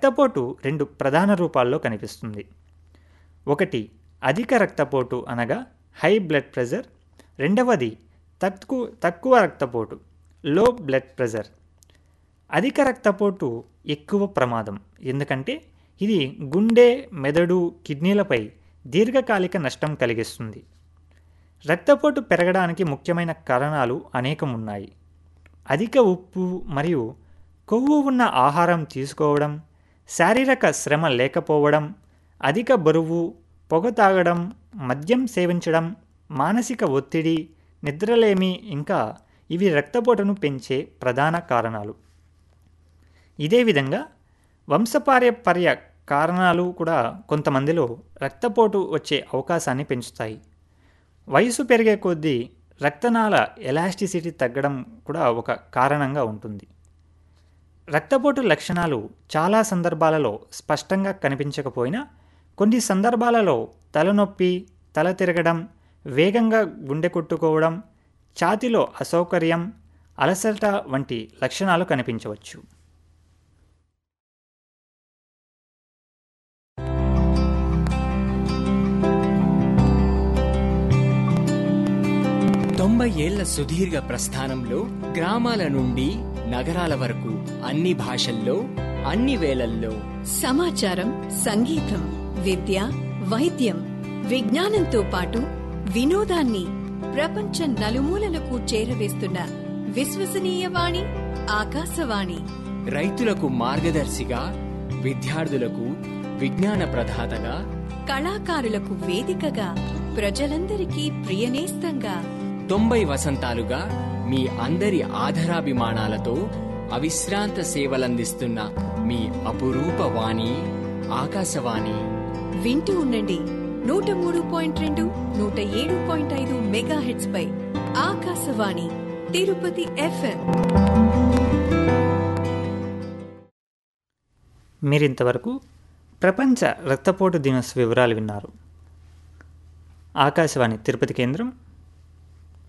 రక్తపోటు రెండు ప్రధాన రూపాల్లో కనిపిస్తుంది ఒకటి అధిక రక్తపోటు అనగా హై బ్లడ్ ప్రెషర్ రెండవది తక్కువ తక్కువ రక్తపోటు లో బ్లడ్ ప్రెషర్ అధిక రక్తపోటు ఎక్కువ ప్రమాదం ఎందుకంటే ఇది గుండె మెదడు కిడ్నీలపై దీర్ఘకాలిక నష్టం కలిగిస్తుంది రక్తపోటు పెరగడానికి ముఖ్యమైన కారణాలు అనేకం ఉన్నాయి అధిక ఉప్పు మరియు కొవ్వు ఉన్న ఆహారం తీసుకోవడం శారీరక శ్రమ లేకపోవడం అధిక బరువు పొగ తాగడం మద్యం సేవించడం మానసిక ఒత్తిడి నిద్రలేమి ఇంకా ఇవి రక్తపోటును పెంచే ప్రధాన కారణాలు ఇదే విధంగా వంశపార్యపర్య కారణాలు కూడా కొంతమందిలో రక్తపోటు వచ్చే అవకాశాన్ని పెంచుతాయి వయసు పెరిగే కొద్దీ రక్తనాళ ఎలాస్టిసిటీ తగ్గడం కూడా ఒక కారణంగా ఉంటుంది రక్తపోటు లక్షణాలు చాలా సందర్భాలలో స్పష్టంగా కనిపించకపోయినా కొన్ని సందర్భాలలో తలనొప్పి తల తిరగడం వేగంగా గుండె కొట్టుకోవడం ఛాతిలో అసౌకర్యం అలసట వంటి లక్షణాలు కనిపించవచ్చు తొంభై ఏళ్ల సుదీర్ఘ ప్రస్థానంలో గ్రామాల నుండి నగరాల వరకు అన్ని భాషల్లో అన్ని వేళల్లో సమాచారం సంగీతం విద్య వైద్యం విజ్ఞానంతో పాటు వినోదాన్ని ప్రపంచ నలుమూలలకు చేరవేస్తున్న విశ్వసనీయ వాణి ఆకాశవాణి రైతులకు మార్గదర్శిగా విద్యార్థులకు విజ్ఞాన ప్రదాతగా కళాకారులకు వేదికగా ప్రజలందరికీ ప్రియనేస్తంగా తొంభై వసంతాలుగా మీ అందరి ఆధరాభిమానాలతో అవిశ్రాంత సేవలందిస్తున్న మీ అపురూప వాణి ఆకాశవాణి వింటూ ఉండండి నూట మూడు పాయింట్ రెండు నూట ఏడు పాయింట్ ఐదు మెగా హెడ్స్ పై ఆకాశవాణి తిరుపతి ఎఫ్ఎం మీరింతవరకు ప్రపంచ రక్తపోటు దినోత్సవ వివరాలు విన్నారు ఆకాశవాణి తిరుపతి కేంద్రం